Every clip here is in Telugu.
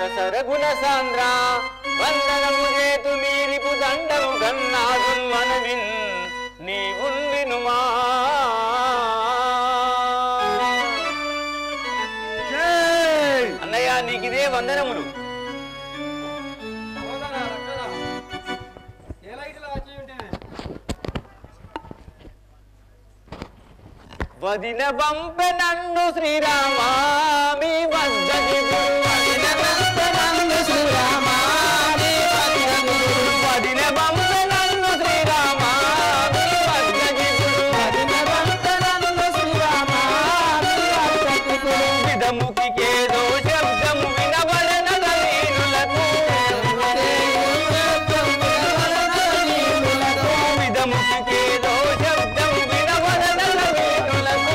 సరగుణ సాంద్ర వందనము చేతు మీరిపు దండము గన్నాదు మనవిన్ నీవున్ వినుమా జై అన్నయ్య నీకిదే వందనములు వదిన బంప నన్ను శ్రీరామ మీ వద్దకి వదిన బంప నన్ను శ్రీరామ మీ వద్దకి వదిన బంప నన్ను శ్రీరామ మీ వద్దకి వదిన బంప నన్ను శ్రీరామ మీ వద్దకి విధముఖికేదో శబ్దము వినబడనదలీనులకు విధముఖికేదో శబ్దము వినబడనదలీనులకు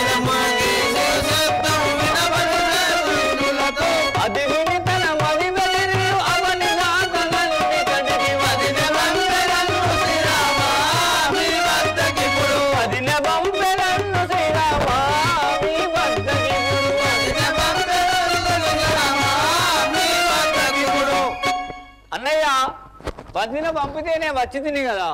అది విని తన మది వెదిరి అవని నాకనల్ని కడిగి వదిన బంపెనన్ను శ్రీరామ మీ వద్దకి పుడు వదిన బంపెనన్ను శ్రీరామ మీ వద్దకి పుడు వదిన బంపెనన్ను శ్రీరామ మీ వద్దకి పుడు అన్నయ్య వదిన పంపితేనే వచ్చి తిని కదా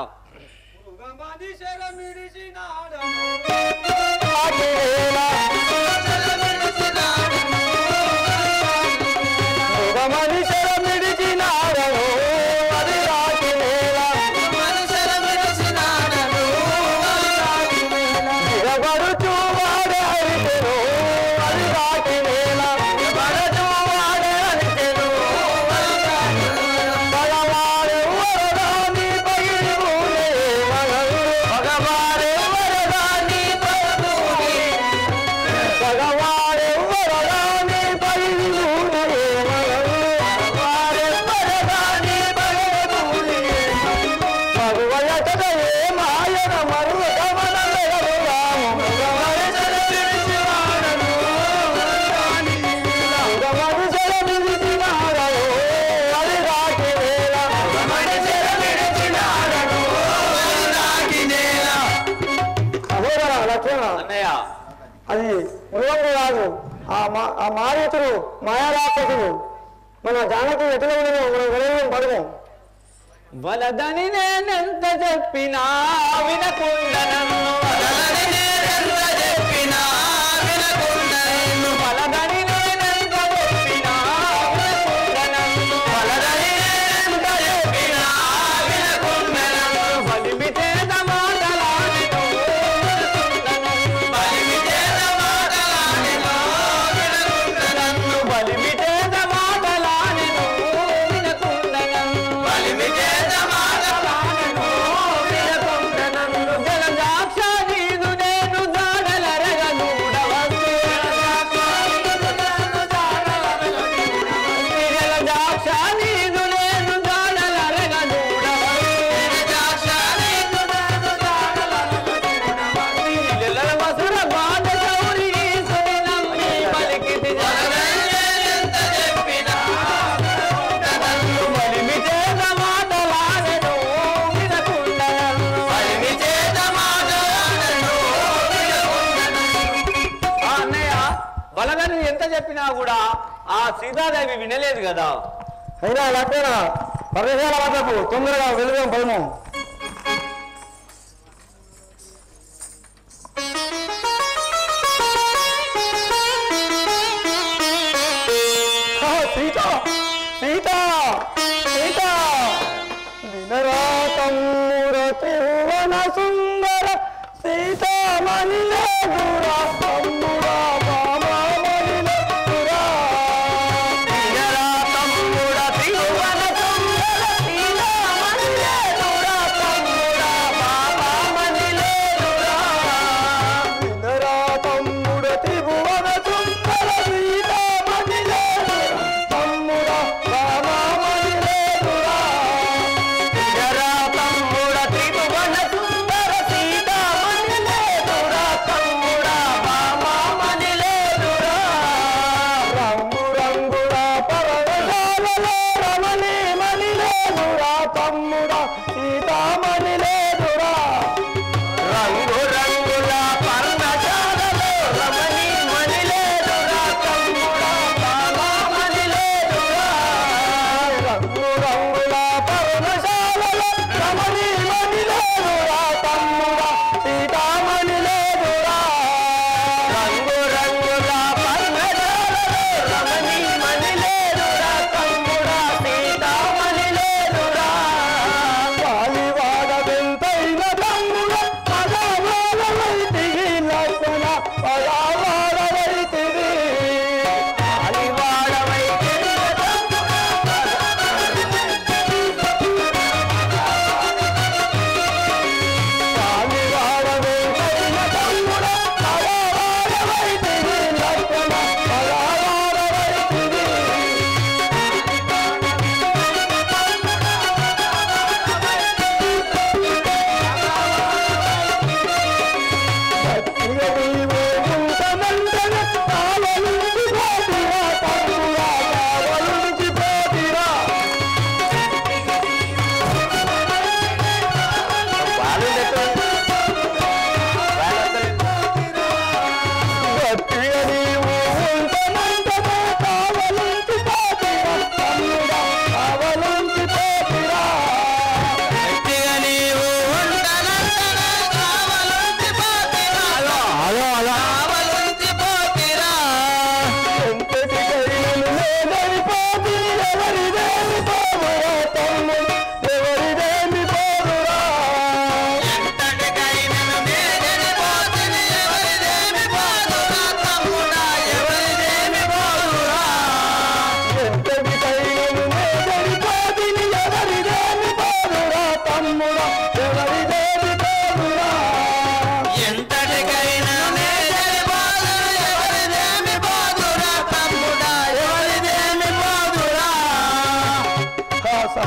మనుషుల మిడిచినాడను అది రాకి నేల నిలబడుచు వాడే అరిచెను అది రాకి నేల నిలబడుచు వాడే అరిచెను భగవాడు వరదాని పగిలి ఊరే మగలు భగవాడు వరదాని పగిలి భగవాడు వరదాని పగిలి ఊరే మగలు భగవాడు వరదాని పగిలి ఊరే భగవయతయే మాయన మరువగమన మెగలు రాము భగవయతన విడిచివాడను భగవయతన విడిచినాడను అది రాకి వేళ భగవయతన విడిచినాడను అది రాకి నేల సహోదర లక్ష్మణ అన్నయ్య అది మృగంగా కాదు ఆ మా ఆ మారీతుడు మాయారాక్షసుడు మన జానకి ఎటులో మనం వినయం పడము వలదని నేనెంత చెప్పినా వినకుండా నన్ను వలదని నేనెంత చెప్పినా వినకుండా నన్ను వలదని నేనెంత చెప్పినా వినకుండా నన్ను వలదని నేనెంత చెప్పినా వినకుండా నన్ను బలిమితేద మాటలాడెను వినకుండా నన్ను బలిమితేద మాటలాడెను వినకుండా నన్ను బలిమితేద మాటలాడెను వినకుండా నన్ను బలిమితేద మాటలాడెను వినకుండా నన్ను జలదాక్ష నీదు నేను దాడలరగ దూడవస్తే జలదాక్ష నీదు నేను దాడలరగ దూడవస్తే మసుర బాధ గౌరీ సుని నమ్మి పలికితి జగదంత చెప్పినా నన్ను బలిమి చేత మాటలాడను వినకుండా నన్ను బలిమి చేత మాటలాడను ఆ అన్నయ్య బలగని ఎంత చెప్పినా కూడా ఆ సీతాదేవి వినలేదు కదా అయినా లక్ష్మణ పరదేశాల వద్దకు తొందరగా వెలుగు పడము ఆ, సీత సీత సీత వినరా తమ్ముర తిరువన సుందర సీతామణిలే దూరా తమ్ముడా బామామణిలే దూరా వినరా తమ్ముడ తిరువన సుందర సీతామణిలే దూరా తమ్ముడా బాబామణిలే దూరా. వినరా తమ్ముడ త్రిభువన సుందర సీతామణిలే తమ్ముడ రామామణిలే దురా వినరా తమ్ముడ త్రిభువన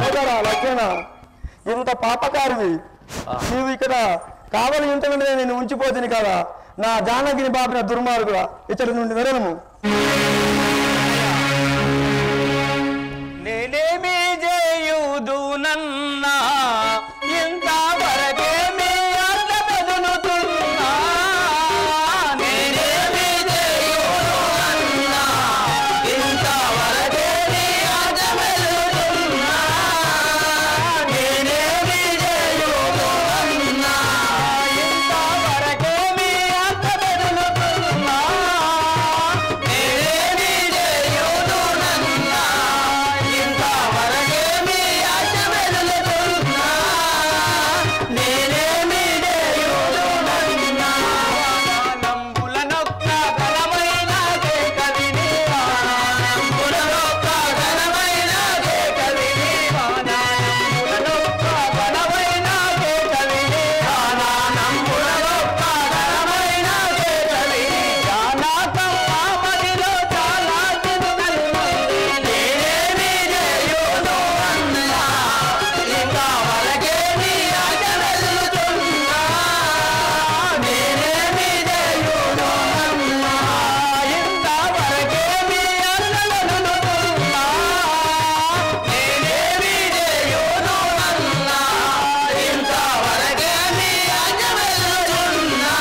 సోదరా లక్ష్మణ ఇంత పాపకారివి నీవు ఇక్కడ కావలి ఇంత నుండి నేను ఉంచిపోతుంది కదా నా జానకిని పాపిన దుర్మార్గుడా ఇతడి నుండి వెరను నేనేమి చేయుదు నన్నా ఇంతవరకేమి అడ్డ బెదులుతున్నా నేనేమి చేయుదు నన్నా ఇంతవరకేమి అడ్డ బెదులుతున్నా నేనేమి చేయుదు నన్నా ఇంతవరకేమి అడ్డ బెదులుతున్నా నేనేమి చేయుదు నన్నా ఇంతవరకేమి అడ్డ బెదులుతున్నా నేనేమి చేయుదు నన్నా నంబుల నొక్క ఘనమైన కవిని నంబుల నొక్క ఘనమైన కవిని నంబుల నొక్క ఘనమైన కవిని నంబుల నొక్క ఘనమైన కవిని జానాకం ఆమదిలో చాలా చిన్నది నేనేమి చేయుదు అన్నా ఇంకా వరకేమి ఆచరలుతున్నా నేనేమి చేయుదు అన్నా ఇంత వరకేమి అల్లలుతున్నా నేనేమి చేయుదు అన్నా ఇంత వరకేమి ఆచరలుతున్నా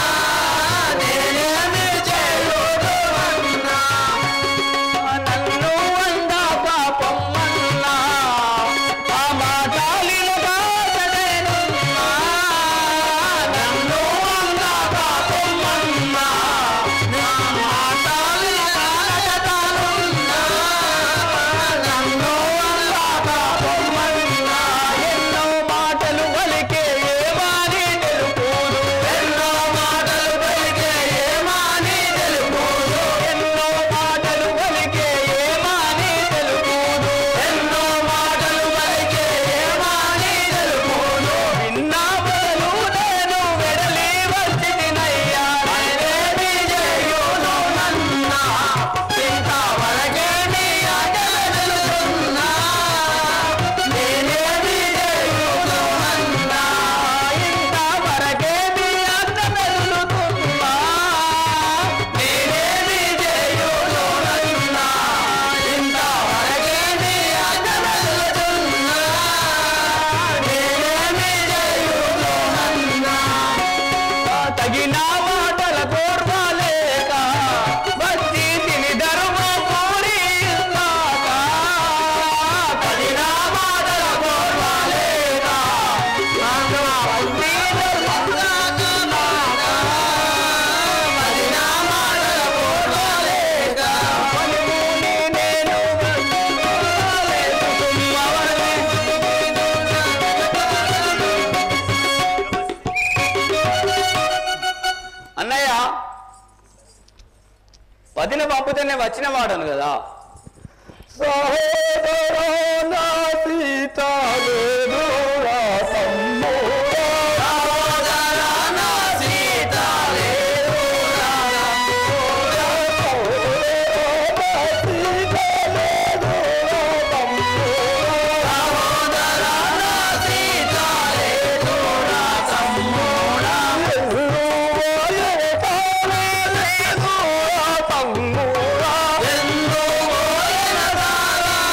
నేనేమి చేయుదు అన్నా నన్ను వంద పాపమ్మన్నా ఆ మాటాలిన కాదనేనున్నా నన్ను వంద పాపమ్మన్నా నా మాటాలిన కాదనున్నా నన్ను వంద పాపమ్మన్నా ఎన్నో మాటలు పలికే ఏమాని తెలుపుదు ఎన్నో మాటలు పలికే ఏమాని తెలుపుదు ఎన్నో మాటలు పలికే ఏమాని తెలుపుదు ఎన్నో మాటలు పలికే ఏమాని తెలుపుదు విన్నా బదులు నేను వెడలి వచ్చినయ్యా నేనేమి చేయును నన్నా ఇంత వరకే నీ ఆటలుతున్నా నేనేమి చేయును నన్నా ఇంత వరకే నీ ఆటలుతున్నా నేనేమి చేయును నన్నా ఇంత వరకే నీ ఆటలుతున్నా నేనేమి చేయును నన్నా తగిన మాటల కోర్వాలేక వచ్చి తిని ధర్మ పూరి తగిన మాటల కోర్వాలేక అన్నయ్య వదిన పంపుతేనే వచ్చిన వాడను కదా సహోదరా నా సీత లేదురా తమ్ముడా. సహోదరా నా సీత లేదురా తమ్ముడా. తమ్ముడా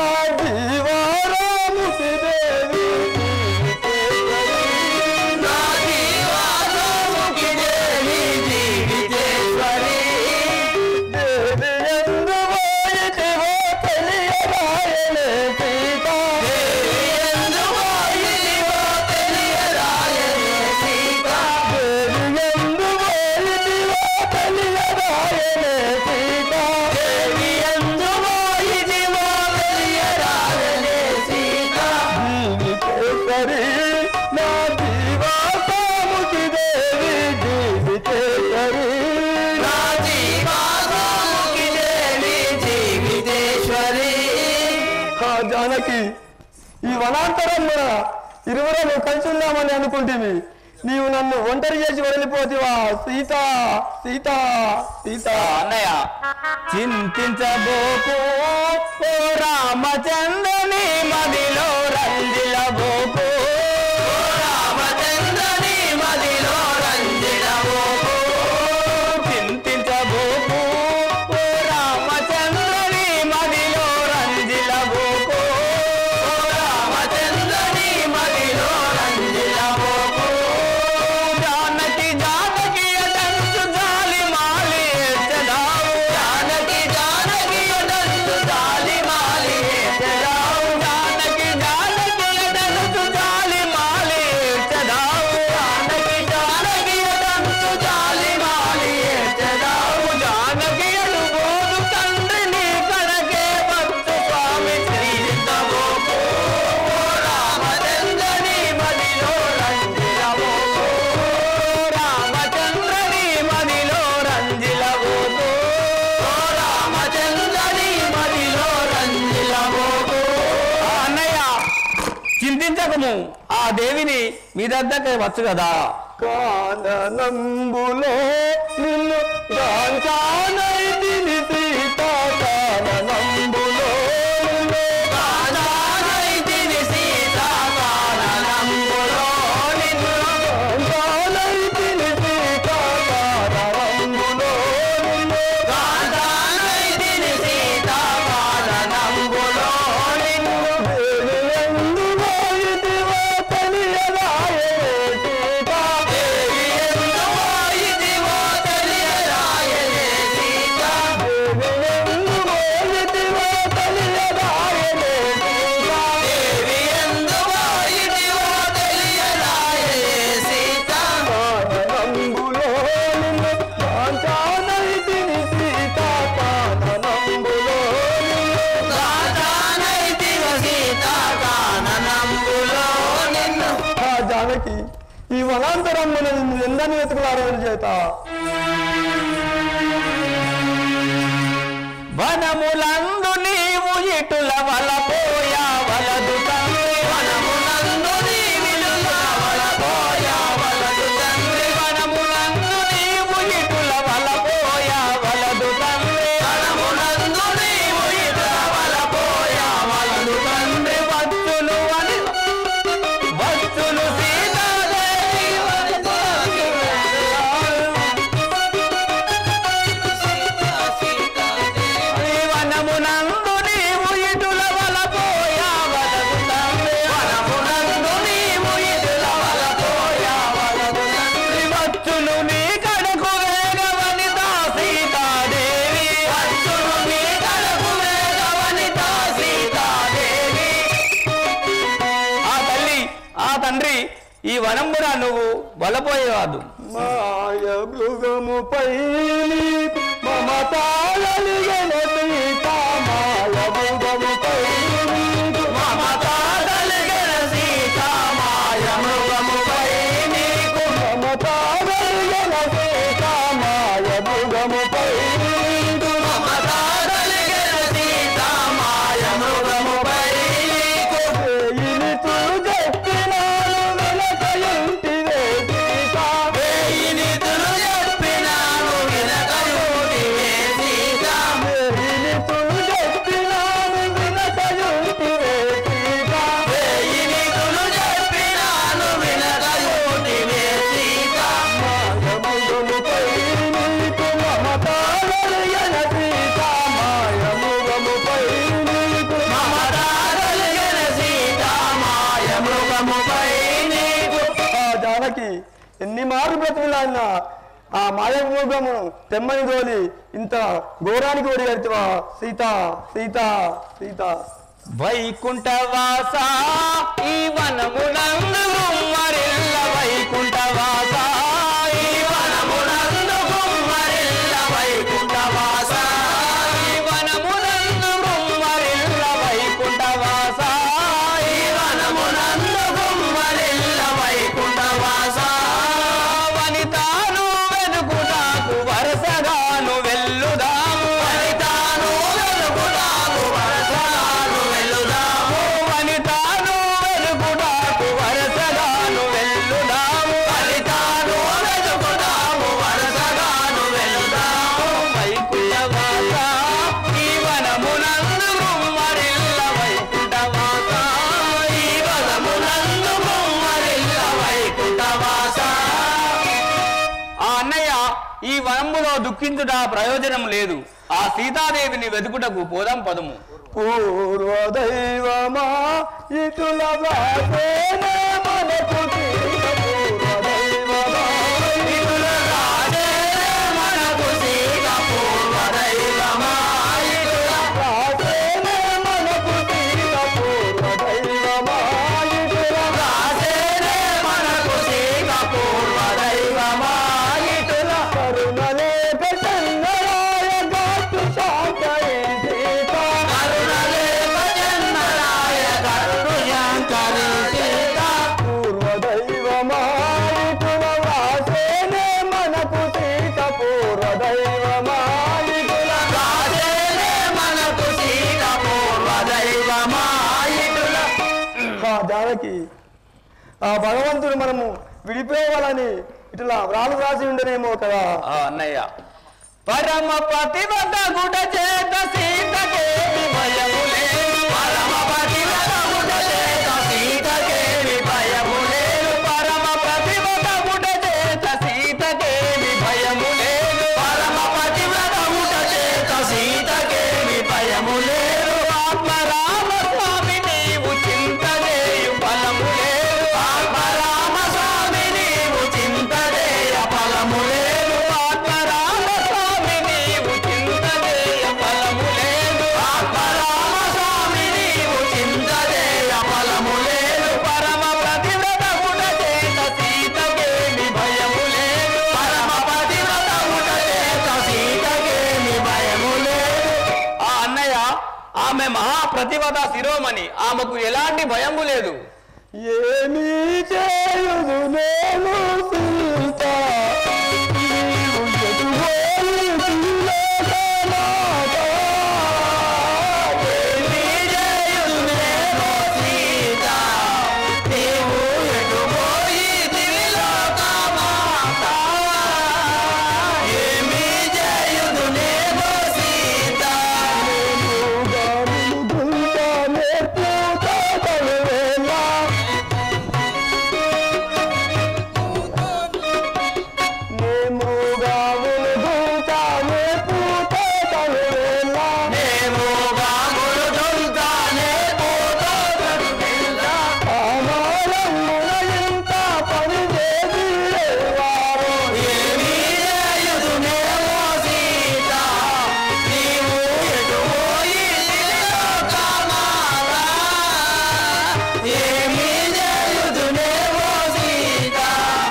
జీవారాముకి దేవి నా జీవాలోకి దేవి జీవితేశ్వరి దేవి ఎందు పోయితివో తెలియరాయనే సీత ఎందుకో ఇదిగో తెలియరాయనే సీత దేవి ఎందు పోయితివో తెలియరాయనే సీత దేవి ఎందుకో ఇదిగో తెలియరాయనే సీత జీవితేశ్వరి నా జీవాసాముకి దేవి జీవితేశ్వరి నా జీవాలోకి దేవి జీవితేశ్వరి ఆ జానకి ఈ వనాంతరమున ఇరువురము కలిసి ఉందామని అనుకుంటేవి నీవు నన్ను ఒంటరి చేసి వదిలిపోతివా సీత సీత సీత అన్నయ్య చింతించబోకు ఓ రామచంద్రుని మదిలో రంజిలబోకు ఓ రామచంద్రుని మదిలో రంజిలబోకు చింతించబోకు ఓ రామచంద్రుని మదిలో రంజిలబోకు ఓ రామచంద్రుని మదిలో రంజిలబోకు జానకి జానకి అదంతు జాలి మాలి ఎచ్చదావు జానకి జానకి అదంతు జాలి మాలి ఎచ్చదావు జానకి జానకి అదంతు జాలి మాలి ఎచ్చదావు జానకి జానకి అదంతు జాలి మాలి ఎచ్చదావు జానకి అడుగోదు తండ్రి నీ కడకే భక్తు స్వామి శ్రీజితబోకు ఓ రామచంద్రని మదిలో రంజిలబోకు రామచంద్రని మదిలో రంజిలబోకు ఓ రామచంద్రని మదిలో రంజిలబోకు అన్నయ్య చింతించకము ఆ దేవిని మీ దగ్గరకే వచ్చు కదా కాననంబులో నిన్ను గాంచానైతిని సీత కాననంబులో నిన్ను కాదానైతిని సీత కాననంబులో నిన్ను గాంచానైతిని సీత కాననంబులో నిన్ను కాదానైతిని సీత కాననంబులో నిన్ను దేవి ఎందు పోయితివో తెలియరాయే సీత దేవి ఎందుకో ఇదిగో తెలియరాయనే సీత దేవి ఎందు పోయితివో తెలియరాయే సీత దేవి ఎందుకో ఇదిగో తెలియరాయనే సీత కాననంబులో నిన్ను కాంచానైతిని సీత కాననంబులో నిన్ను కాదానైతిని సీత కాననంబులో నిన్ను ఆ జానకి ఈ వనాంతరమ్మున నిన్ను ఎందని వెతుకులారని చేత వనములందు నీవు ఇటుల వలపోయా వలదు తండ్రి వనములందు నీవిలుల వలపోయా వలదు తండ్రి వనములందు నీవు ఇటుల వలపోయా వలదు తండ్రి వనములందు నీవు ఇటుల వలపోయా వలదు తండ్రి వచ్చును అని వచ్చును సీతాదేవి వనమునందు నీవు ఇటుల వలపోయా వలదు తండ్రి వనమునందు నీవు ఇటుల వలపోయా వలదు తండ్రి వచ్చును నీ కడకు వేగవనిత సీతాదేవి వచ్చును నీ కడకు వేగవనిత సీతాదేవి ఆ తల్లి ఆ తండ్రి ఈ వనంబున నువ్వు వలపోయేవాదు మాయ మృగముపై నీకు మమతాళలిగన సీత మాయ మృగముపై నీకు మమతాదలిగిన సీత మాయ మృగముపై నీకు మమతాళలిగన సీత మాయ మృగముపై నీకు మమతాదలిగిన సీత మాయ మృగముపై నీకు వేయిని చెప్పినాను వెలకయుంటివే సీత వేయి నిధులు చెప్పినాను వినకయుడివే సీత వేయి మారు బ్రతిమిలాడిన ఆ మాయమోగము తెమ్మని తోలి ఇంత ఘోరానికి ఒడి కడితేవా సీత సీత సీత వైకుంఠవాస ఈ వనమునందు గుమ్మరిల్ల వైకుంఠవాస ఈ వనమునందు గుమ్మరిల్ల వైకుంఠవాస ఈ వనమునందు గుమ్మరిల్ల వైకుంఠవాస ఈ వనమునందు గుమ్మరిల్ల వైకుంఠవాస వనితాను వెనుకుటాకు వరసగాను వెల్లుదాము వనితాను వెనుకుటాకు వరసగాను వెల్లుదాము వనితాను వెనుకుటాకు వరసగాను వెల్లుదాము వనితాను వెనుకుటాము వరసగాను వెల్లుదాము వైకుంఠవాస ఈ వనమునందు గుమ్మరిల్ల వైకుంఠవాస ఈ వనమునందు గుమ్మరిల్ల వైకుంఠవాస ఆ అన్నయ్య ఈ వనములో దుఃఖించుట ప్రయోజనం లేదు ఆ సీతాదేవిని వెతుకుటకు పోదాం పదము పూర్వ దైవమా ఇటుల వ్రాసేనే మనకు తీర పూర్వ దైవమా ఇటుల వ్రాసేనే మనకు తీర పూర్వ దైవమా ఇటుల ఇటుల కరుణలేఖ చంద్రాయ గాతు శాంతయే సీత పూర్వ దైవమా ఇటుల వ్రాసేనే మనకు సీత పూర్వ దైవమా ఇటుల ఆ జానకి ఆ భగవంతుడు మనము విడిపోవాలని ఇట్లా వ్రాలు రాసి ఉండనేమో కదా ఆ అన్నయ్య పరమ పతివత గుట చేత సీతకేమి భయము లేదు పరమ పతివత గుట చేత సీతకేమి భయము లేదు పరమ పతివత గుట చేత సీతకేమి భయము లేదు పరమ పతివత గుట చేత సీతకేమి భయము లేదు ఆత్మ రామ స్వామి నీవు చింతలేయు ఫలము లేదు ఆత్మ రామ స్వామి నీవు చింతలేయ ఫలము లేదు ఆత్మ రామ స్వామి నీవు చింతలేయ ఫలము లేదు ఆత్మ రామ స్వామి నీవు చింతలేయ ఫలము లేదు పరమ ప్రతివ్రత గుణ చేత సీతకేమి భయము లేదు పరమ ప్రతివ్రత గుణ చేత సీతకేమి భయము లేదు ఆ అన్నయ్య ఆమె మహాప్రతివత శిరోమణి ఆమెకు ఎలాంటి భయము లేదు ఏమీ చేయుదు నేను సీత నీవు ఎటుపోయి తిలోకమాత. ఏమీ చేయుదు నేను సీత, నీవు ఎటుపోయి దివిలోకమాత. ఏమీ చేయుదు నేను సీత, గానులు గుంట నేర్పుతా తనువేళ. మేము గావులు గుంట నేర్పుతా తనువేళ. మేము బాగులు దొంతానే పోతోదరు పిల్ల. ఆమారమున ఇంత పని చేసిరేవారు. ఏమీ చేయుదు నేమో సీత, నీవు ఎటుపోయి దివిలోకమాత. ఏమీ చేయుదు నేమో సీత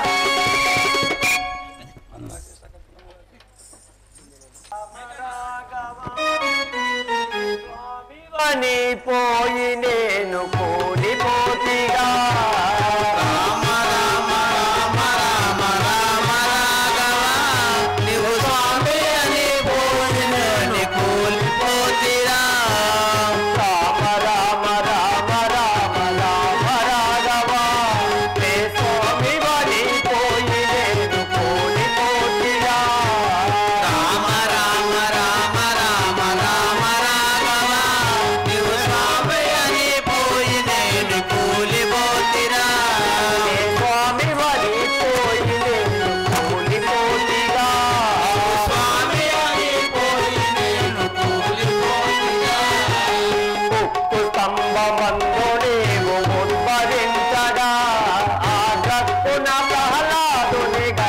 అని పోయి నేను కూలిపోతిగా రామ రామ రామ రామ రామ రాఘవ నీవు స్వామి అని పోయి నేను కూలిపోతిరా రామ రామ రామ రామ రామ రాఘవ నీ స్వామి అని పోయి నేను కూలిపోతిరా రామ రామ రామ రామ రామ రాఘవ నీవు స్వామి అని పోయి నేను కూలిపోతిరా స్వామి వరి పోయి నేను కూలిపోతిగా స్వామి అని పోయి నేను కూలిపోతిగా ఉక్కు స్తంభమందు నీవు ఉద్భవించగా ఆ గ్రక్కున ప్రహ్లాదుని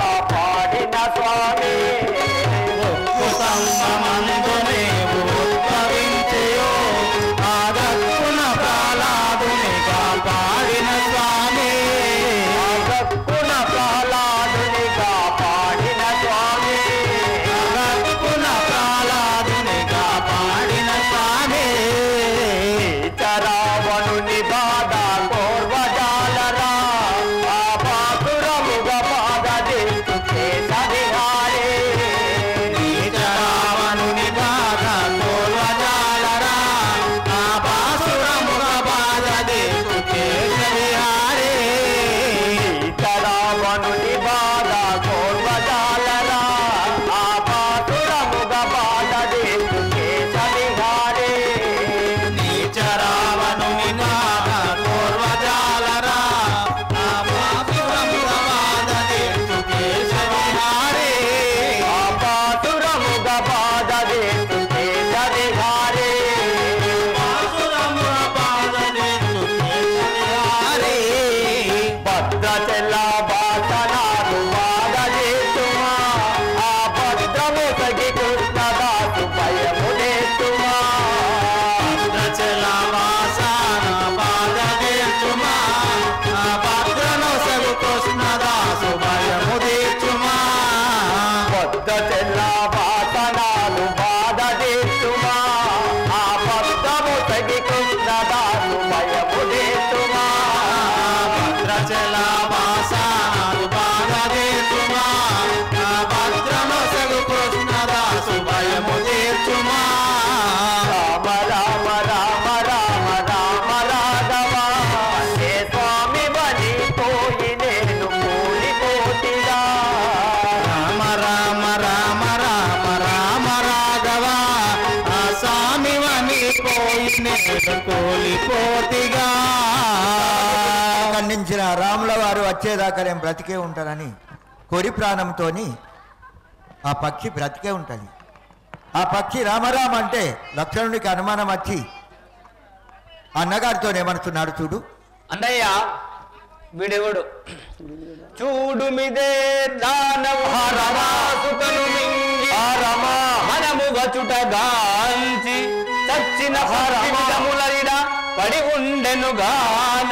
రాముల వారు వచ్చేదాకా నేను బ్రతికే ఉంటానని కొరి ప్రాణంతోని ఆ పక్షి బ్రతికే ఉంటుంది ఆ పక్షి రామరామ అంటే లక్ష్మణుడికి అనుమానం వచ్చి అన్నగారితో ఏమనుతున్నాడు చూడు అన్నయ్య వీడెవడు చూడు మిదే దానవు రమాసుతను మింగి మనము గచుట గాంచి చచ్చిన విధములైన పడి ఉండెను గాన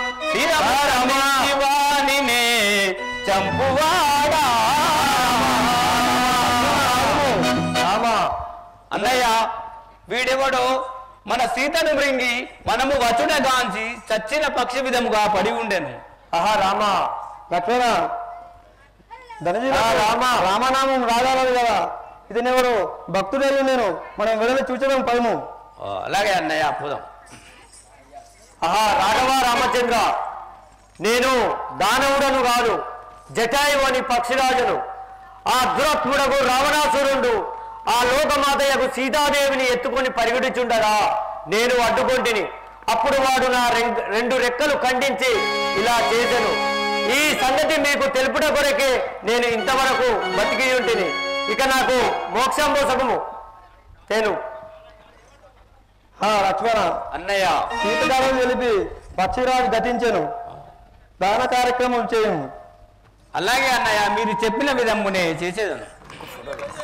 శివానినే చంపువాడా అన్నయ్య వీడెవడో మన సీతను మృంగి మనము వచుట గాంచి చచ్చిన పక్షి విధముగా పడి ఉండెను ఆహా రామ లక్ష్మణ ధనజీ రామ రామనామం రాజారాదు కదా ఇతనెవరు భక్తుడేలు నేను మనం వెళ్ళి చూచడం పదము ఆ, అలాగే అన్నయ్య పోదాం ఆహా రాఘవ రామచంద్ర నేను దానవుడను కాదు జటాయు అని పక్షిరాజును ఆ దురత్ముడకు రావణాసురుడు ఆ లోకమాతయ్యకు సీతాదేవిని ఎత్తుకొని పరిగెడుచుండగా నేను అడ్డుకొంటిని అప్పుడు వాడు నా రెం- రెండు రెక్కలు ఖండించి ఇలా చేసెను ఈ సంగతి మీకు తెలుపుట కొరకే నేను ఇంతవరకు బతికి ఉంటిని ఇక నాకు మోక్షం కోసము తేను లక్ష్మణ అన్నయ్య సీతకాలం తెలిపి పక్షిరాజు గతించెను దాన కార్యక్రమం చేయము అలాగే అన్నయ్య మీరు చెప్పిన విధమునే చేసేదను